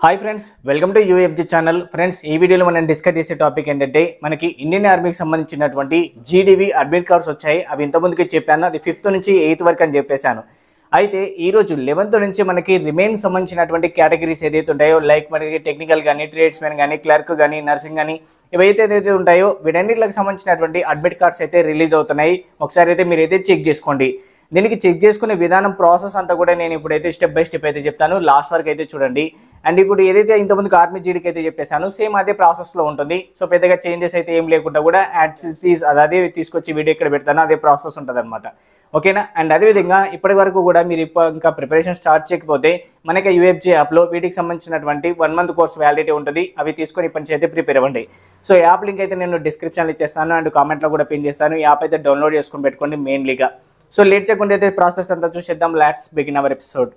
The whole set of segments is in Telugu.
hi friends welcome to UFG channel friends ఈ వీడియోలో మనం డిస్కస్ చేసే టాపిక్ ఏంటంటే మనకి ఇండియన్ ఆర్మీకి సంబంధించినటువంటి జీడీవీ అడ్మిట్ కార్డ్స్ వచ్చాయి అవి ఇంతకుముందుకే చెప్పాను అది ఫిఫ్త్ నుంచి ఎయిత్ వరకు అని చెప్పేశాను అయితే ఈ రోజు లెవెన్త్ నుంచి మనకి రిమైన్ సంబంధించినటువంటి కేటగిరీస్ ఏదైతే ఉంటాయో లైక్ మనకి టెక్నికల్ కానీ ట్రేడ్స్మెన్ కానీ క్లర్క్ కానీ నర్సింగ్ కానీ ఇవైతే ఏదైతే ఉంటాయో వీటన్నిటికి సంబంధించినటువంటి అడ్మిట్ కార్డ్స్ అయితే రిలీజ్ అవుతున్నాయి ఒకసారి అయితే మీరు అయితే చెక్ చేసుకోండి దీనికి చెక్ చేసుకునే విధానం ప్రాసెస్ అంతా కూడా నేను ఇప్పుడైతే స్టెప్ బై స్టెప్ అయితే చెప్తాను లాస్ట్ వరకు అయితే చూడండి అండ్ ఇప్పుడు ఏదైతే ఇంతకుముందు ఆర్మీ జీడీకి అయితే చెప్పేశాను సేమ్ అదే ప్రాసెస్లో ఉంటుంది సో పెద్దగా చేంజెస్ అయితే ఏం లేకుండా కూడా యాడ్స్ అది అదే తీసుకొచ్చి వీడియో ఇక్కడ పెడతాను అదే ప్రాసెస్ ఉంటుంది అనమాట ఓకేనా అండ్ అదేవిధంగా ఇప్పటి వరకు కూడా మీరు ఇప్పుడు ఇంకా ప్రిపరేషన్ స్టార్ట్ చేయకపోతే మనకి యూఎఫ్జీ యాప్లో వీటికి సంబంధించినటువంటి వన్ మంత్ కోర్స్ వ్యాలిడిటీ ఉంటుంది అవి తీసుకొని ఇప్పటి నుంచి అయితే ప్రిపేర్ అవ్వండి సో యాప్ లింక్ అయితే నేను డిస్క్రిప్షన్లో ఇచ్చేస్తాను అండ్ కామెంట్లో కూడా పిన్ చేస్తాను ఈ యాప్ అయితే డౌన్లోడ్ చేసుకొని పెట్టుకోండి మెయిన్లీగా సో లేట్ చేయకుండా అయితే ప్రాసెస్ అంతా చూసేద్దాం లాట్స్ బిగిన్ అవర్ ఎపిసోడ్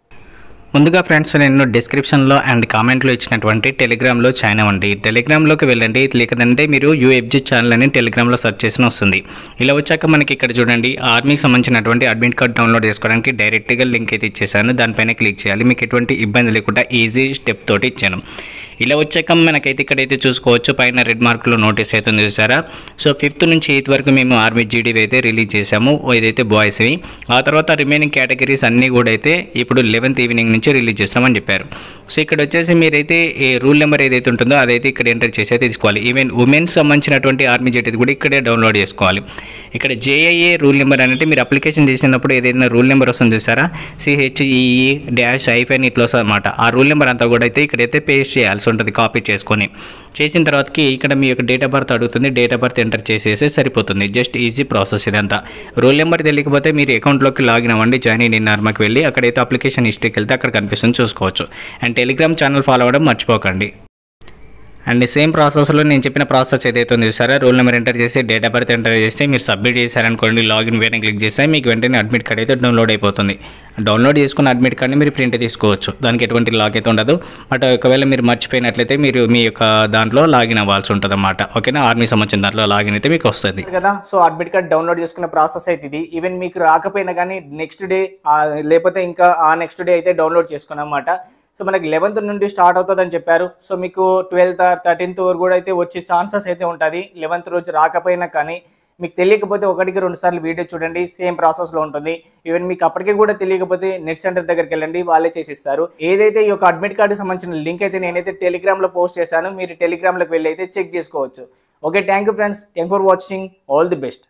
ముందుగా ఫ్రెండ్స్ నేను డిస్క్రిప్షన్లో అండ్ కామెంట్లో ఇచ్చినటువంటి టెలిగ్రామ్లో జాయిన్ అవ్వండి టెలిగ్రామ్లోకి వెళ్ళండి లేదంటే మీరు యూఎఫ్జీ ఛానల్ అని టెలిగ్రామ్లో సెర్చ్ చేసిన వస్తుంది ఇలా వచ్చాక మనకి ఇక్కడ చూడండి ఆర్మీకి సంబంధించినటువంటి అడ్మిట్ కార్డ్ డౌన్లోడ్ చేసుకోవడానికి డైరెక్ట్గా లింక్ అయితే ఇచ్చేసాను దానిపైన క్లిక్ చేయాలి మీకు ఎటువంటి ఇబ్బంది లేకుండా ఈజీ స్టెప్ తోటి ఇచ్చాను ఇలా వచ్చాక మనకైతే ఇక్కడైతే చూసుకోవచ్చు పైన రెడ్ మార్కులో నోటీస్ అయితే ఉంది చూసారా సో ఫిఫ్త్ నుంచి ఎయిత్ వరకు మేము ఆర్మీ జీడీవి అయితే రిలీజ్ చేసాము ఇదైతే బాయ్స్వి ఆ తర్వాత రిమైనింగ్ కేటగిరీస్ అన్నీ కూడా అయితే ఇప్పుడు లెవెన్త్ ఈవినింగ్ నుంచి రిలీజ్ చేస్తామని చెప్పారు సో ఇక్కడ వచ్చేసి మీరైతే ఏ రూల్ నెంబర్ ఏదైతే ఉంటుందో అదైతే ఇక్కడ ఎంటర్ చేసి అయితే తీసుకోవాలి ఈవెన్ ఉమెన్స్ సంబంధించినటువంటి ఆర్మీ జీడీ కూడా ఇక్కడే డౌన్లోడ్ చేసుకోవాలి ఇక్కడ జేఐఏ రూల్ నెంబర్ అంటే మీరు అప్లికేషన్ చేసినప్పుడు ఏదైనా రూల్ నెంబర్ వస్తుంది చూసారా సిహెచ్ఈఈ డాష్ ఐఫెన్ ఇట్లా వస్తుంది అనమాట ఆ రూల్ నెంబర్ అంతా కూడా అయితే ఇక్కడైతే పేస్ట్ చేయాల్సి ఉంటుంది కాపీ చేసుకొని చేసిన తర్వాతకి ఇక్కడ మీ యొక్క డేట్ ఆఫ్ బర్త్ అడుగుతుంది డేట్ ఆఫ్ బర్త్ ఎంటర్ చేసేస్తే సరిపోతుంది జస్ట్ ఈజీ ప్రాసెస్ ఇదంతా రూల్ నెంబర్ తెలియకపోతే మీరు అకౌంట్లోకి లాగిన్ అవ్వండి జాయిన్ ఇన్ నార్మల్కి వెళ్ళి అక్కడైతే అప్లికేషన్ హిస్టరీకి వెళ్తే అక్కడ కనిపిస్తుంది చూసుకోవచ్చు అండ్ టెలిగ్రామ్ ఛానల్ ఫాలో అవ్వడం మర్చిపోకండి అండ్ సేమ్ ప్రాసెస్లో నేను చెప్పిన ప్రాసెస్ ఏదైతే ఉందో సరే రోల్ నెంబర్ ఎంటర్ చేసి డేట్ ఆఫ్ బర్త్ ఎంటర్ చేస్తే మీరు సబ్మిట్ చేశారనుకోండి లాగిన్ వేరే క్లిక్ చేస్తే మీకు వెంటనే అడ్మిట్ కార్డ్ అయితే డౌన్లోడ్ అయిపోతుంది డౌన్లోడ్ చేసుకున్న అడ్మిట్ కార్డ్ని మీరు ప్రింట్ తీసుకోవచ్చు దానికి ఎటువంటి లాగ్ అయితే ఉండదు బట్ ఒకవేళ మీరు మర్చిపోయినట్లయితే మీరు మీ యొక్క దాంట్లో లాగిన్ అవ్వాల్సి ఉంటుంది అన్నమాట ఓకేనా ఆర్మీ సంబంధించిన దాంట్లో లాగిన్ అయితే మీకు వస్తుంది కదా సో అడ్మిట్ కార్డ్ డౌన్లోడ్ చేసుకునే ప్రాసెస్ అయితే ఇది ఈవెన్ మీకు రాకపోయినా కానీ నెక్స్ట్ డే లేకపోతే ఇంకా ఆ నెక్స్ట్ డే అయితే డౌన్లోడ్ చేసుకున్నాం అన్నమాట సో మనకి లెవెన్త్ నుండి స్టార్ట్ అవుతుందని చెప్పారు సో మీకు ట్వెల్త్ థర్టీన్త్ వరకు కూడా అయితే వచ్చే ఛాన్సెస్ అయితే ఉంటుంది లెవెన్త్ రోజు రాకపోయినా కానీ మీకు తెలియకపోతే ఒకటికి రెండు సార్లు వీడియో చూడండి సేమ్ ప్రాసెస్లో ఉంటుంది ఈవెన్ మీకు అప్పటికి కూడా తెలియకపోతే నెట్ సెంటర్ దగ్గరికి వెళ్ళండి వాళ్ళే చేసిస్తారు ఏదైతే ఈ యొక్క అడ్మిట్ కార్డుకి సంబంధించిన లింక్ అయితే నేనైతే టెలిగ్రామ్లో పోస్ట్ చేశాను మీరు టెలిగ్రామ్లోకి వెళ్ళి అయితే చెక్ చేసుకోవచ్చు okay thank you friends thank for watching all the best